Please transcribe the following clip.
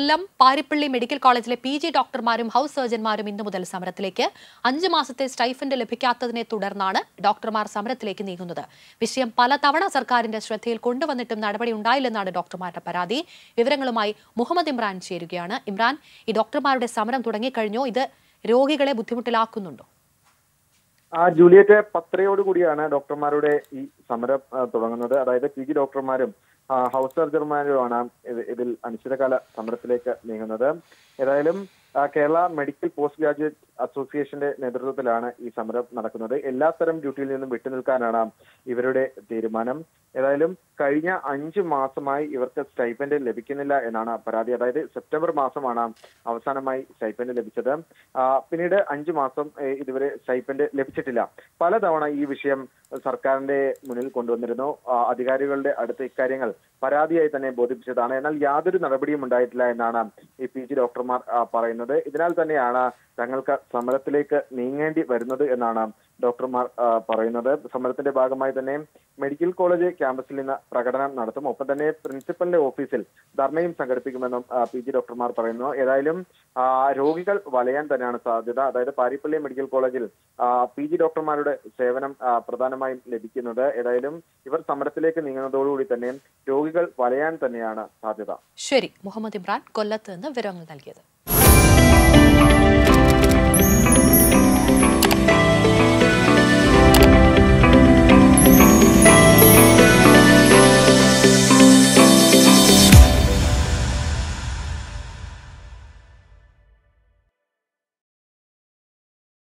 കൊല്ലം Parippally medical കോളേജിലെ P G ഡോക്ടർമാരും house സർജന്മാരും ഇന്നു മുതൽ സമരത്തിലേക്ക് അഞ്ചു മാസത്തെ സ്റ്റൈഫൻഡ് ലഭിക്കാത്തതിനെ തുടർന്നാണ് ഡോക്ടർമാർ സമരത്തിലേക്ക് നീങ്ങുന്നത് വിഷയം പലതവണ സർക്കാരിന്റെ ശ്രദ്ധയിൽ കൊണ്ടുവന്നിട്ടും നടപടി ഉണ്ടായില്ലെന്നാണ് ഡോക്ടർമാരുടെ പരാതി വിവരങ്ങളുമായി മുഹമ്മദ് ഇമ്രാൻ ചേരുകയാണ് ഇമ്രാൻ ഈ ഡോക്ടർമാരുടെ സമരം തുടങ്ങിക്കഴിഞ്ഞോ ഇത് രോഗികളെ ബുദ്ധിമുട്ടിലാക്കുന്നുണ്ടോ ആ ജൂലിയറ്റ് പത്തരയോട് കൂടിയാണ് ഡോക്ടർമാരുടെ ഈ സമരം ആ, തുടങ്ങുന്നത് അതായത് പി ജി ഡോക്ടർമാരും ആ, ഹൗസ് സർജർമാരുമാണ് ഇത് ഇതിൽ അനിശ്ചിതകാല സമരത്തിലേക്ക് നീങ്ങുന്നത് ഏതായാലും ആ, കേരള മെഡിക്കൽ പോസ്റ്റ് ഗ്രാജുവേറ്റ് അസോസിയേഷന്റെ നേതൃത്വത്തിലാണ് ഈ സമരം നടക്കുന്നത് എല്ലാത്തരം ഡ്യൂട്ടിയിൽ നിന്നും വിട്ടുനിൽക്കാനാണ് ഇവരുടെ തീരുമാനം ഏതായാലും കഴിഞ്ഞ അഞ്ച് മാസമായി ഇവർക്ക് സ്റ്റൈപ്പൻഡ് ലഭിക്കുന്നില്ല എന്നാണ് പരാതി അതായത് സെപ്റ്റംബർ മാസമാണ് അവസാനമായി സ്റ്റൈപ്പൻഡ് ലഭിച്ചത് ആ, പിന്നീട് അഞ്ചു മാസം ഏ, ഇതുവരെ സ്റ്റൈപ്പൻഡ് ലഭിച്ചിട്ടില്ല പലതവണ ഈ വിഷയം സർക്കാരിന്റെ മുന്നിൽ കൊണ്ടുവന്നിരുന്നു ആ, അധികാരികളുടെ അടുത്ത് ഇക്കാര്യങ്ങൾ പരാതിയായി തന്നെ ബോധിപ്പിച്ചതാണ് എന്നാൽ യാതൊരു നടപടിയും ഉണ്ടായിട്ടില്ല എന്നാണ് ഈ പി ജി ഡോക്ടർമാർ ആ, പറയുന്നത് ഇതിനാൽ തന്നെയാണ് തങ്ങൾക്ക് സമരത്തിലേക്ക് നീങ്ങേണ്ടി വരുന്നത് എന്നാണ് ഡോക്ടർമാർ ആ, പറയുന്നത് സമരത്തിന്റെ ഭാഗമായി തന്നെ മെഡിക്കൽ കോളേജ് ക്യാമ്പസിൽ നിന്ന് പ്രകടനം നടത്തും ഒപ്പം തന്നെ പ്രിൻസിപ്പലിന്റെ ഓഫീസിൽ ധർണയും സംഘടിപ്പിക്കുമെന്നും ആ, പി ജി ഡോക്ടർമാർ പറയുന്നു ഏതായാലും ആ, രോഗികൾ വലയാൻ തന്നെയാണ് സാധ്യത അതായത് പാരിപ്പള്ളി മെഡിക്കൽ കോളേജിൽ ആ, പി ജി ഡോക്ടർമാരുടെ സേവനം ആ, പ്രധാനമായും ലഭിക്കുന്നത് ഏതായാലും ഇവർ സമരത്തിലേക്ക് നീങ്ങുന്നതോടുകൂടി തന്നെ രോഗികൾ വലയാൻ തന്നെയാണ് സാധ്യത ശരി മുഹമ്മദ് ഇമ്രാൻ കൊല്ലത്ത് നിന്ന് വിവരങ്ങൾ നൽകിയത്